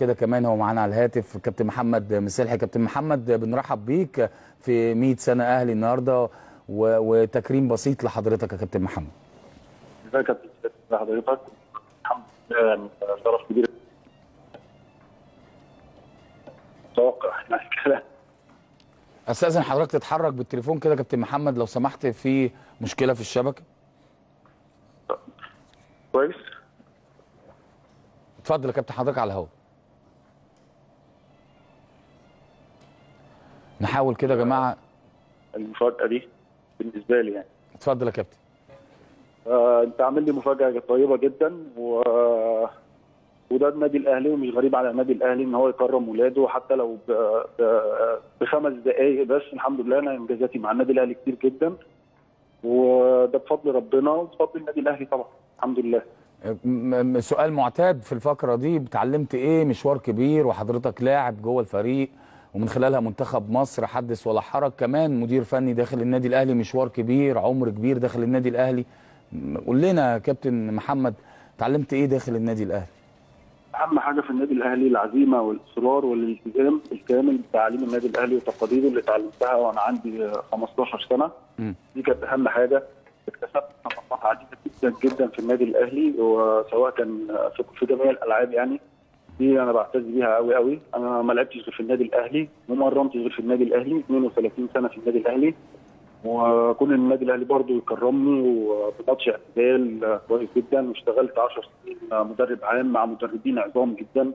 كده كمان هو معانا على الهاتف كابتن محمد مسلحي كابتن محمد بنرحب بيك في 100 سنه اهلي النهارده و... وتكريم بسيط لحضرتك يا كابتن محمد ازيك يا كابتن حضرتك الحمد لله يعني شرف كبير اتوقع يعني كده استاذن حضرتك تتحرك بالتليفون كده يا كابتن محمد لو سمحت في مشكله في الشبكه كويس اتفضل يا كابتن حضرتك على الهواء نحاول كده يا جماعه المفاجاه دي بالنسبه لي يعني اتفضل يا كابتن آه انت عامل لي مفاجاه طيبه جدا و وده النادي الاهلي ومش غريب على النادي الاهلي ان هو يكرم ولاده حتى لو ب... ب... بخمس دقائق بس الحمد لله انا انجازاتي مع النادي الاهلي كتير جدا وده بفضل ربنا وبفضل النادي الاهلي طبعا الحمد لله م- م- سؤال معتاد في الفقره دي اتعلمت ايه مشوار كبير وحضرتك لاعب جوه الفريق ومن خلالها منتخب مصر حدث ولا حرج كمان مدير فني داخل النادي الاهلي مشوار كبير عمر كبير داخل النادي الاهلي م- قول لنا يا كابتن محمد اتعلمت ايه داخل النادي الاهلي اهم حاجه في النادي الاهلي العزيمه والاصرار والالتزام الكامل بتعليم النادي الاهلي وتقاليده اللي اتعلمتها وانا عندي 15 سنه م. دي كانت اهم حاجه اكتسبت نقاط عديده جدا جدا في النادي الاهلي وسواء كان في- في جميع الالعاب يعني دي انا بعتز بيها قوي قوي انا ما لعبتش غير في النادي الاهلي وما مرنتش غير في النادي الاهلي 32 سنه في النادي الاهلي وكون النادي الاهلي برضه يكرمني وبماتش اعتزال كويس جدا واشتغلت 10 سنين مدرب عام مع مدربين عظام جدا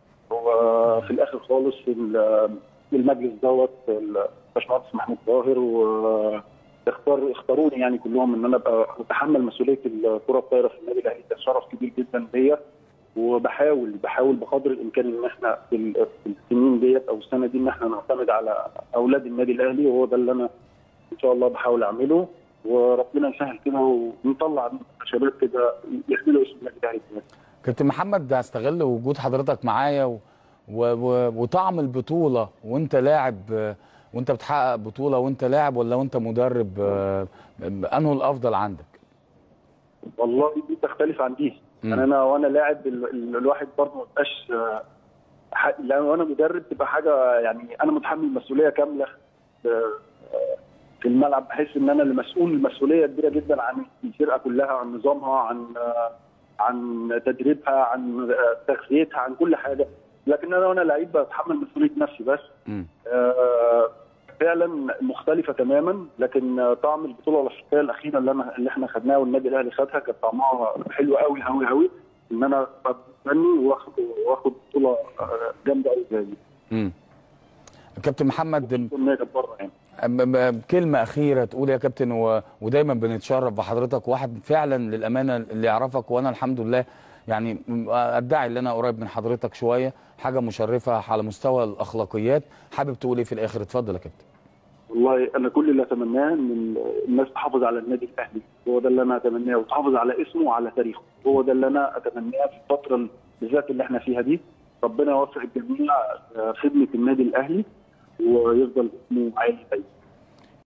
وفي الاخر خالص ال- المجلس دوت الباشمهندس محمود ظاهر و اختار اختاروني يعني كلهم ان انا ابقى اتحمل مسؤوليه الكره الطايره في النادي الاهلي ده شرف كبير جدا ليا وبحاول بحاول بقدر الامكان ان احنا في ال- في السنين ديت او السنه دي ان احنا نعتمد على اولاد النادي الاهلي وهو ده اللي انا ان شاء الله بحاول اعمله وربنا يسهل كده ونطلع شباب كده يحملوا اسم النادي الاهلي كمان. كابتن محمد هستغل وجود حضرتك معايا و... و... و... وطعم البطوله وانت لاعب آه، وانت بتحقق بطوله وانت لاعب ولا وانت مدرب آه، انه الافضل عندك والله دي تختلف عن دي مم. يعني انا وانا لاعب ال- ال- الواحد برضه ما يبقاش آه، ح- لو وانا مدرب تبقى حاجه يعني انا متحمل مسؤوليه كامله آه، في الملعب بحس ان انا اللي مسؤول مسؤوليه كبيره جدا عن الفرقه كلها عن نظامها عن آه، عن تدريبها عن آه، تغذيتها عن كل حاجه لكن انا وانا لعيب بتحمل مسؤوليه نفسي بس مم. آه، فعلا مختلفه تماما لكن آه، طعم البطوله الافريقيه الاخيره اللي انا اللي احنا خدناها والنادي الاهلي خدها كانت طعمها حلو قوي قوي قوي ان انا ابقى فني واخد واخد بطوله آه، جامده قوي زي دي مم. كابتن محمد النهايه كانت بره يعني ب- ب- كلمة أخيرة تقول يا كابتن و... ودايما بنتشرف بحضرتك واحد فعلا للأمانة اللي يعرفك وأنا الحمد لله يعني م- أدعي إن أنا قريب من حضرتك شوية حاجة مشرفة على مستوى الأخلاقيات حابب تقول إيه في الآخر اتفضل يا كابتن والله انا كل اللي اتمناه ان الناس تحافظ على النادي الاهلي هو ده اللي انا اتمناه وتحافظ على اسمه وعلى تاريخه هو ده اللي انا اتمناه في الفتره بالذات اللي احنا فيها دي ربنا يوفق الجميع آه، خدمه النادي الاهلي ويفضل اسمه عالي دايما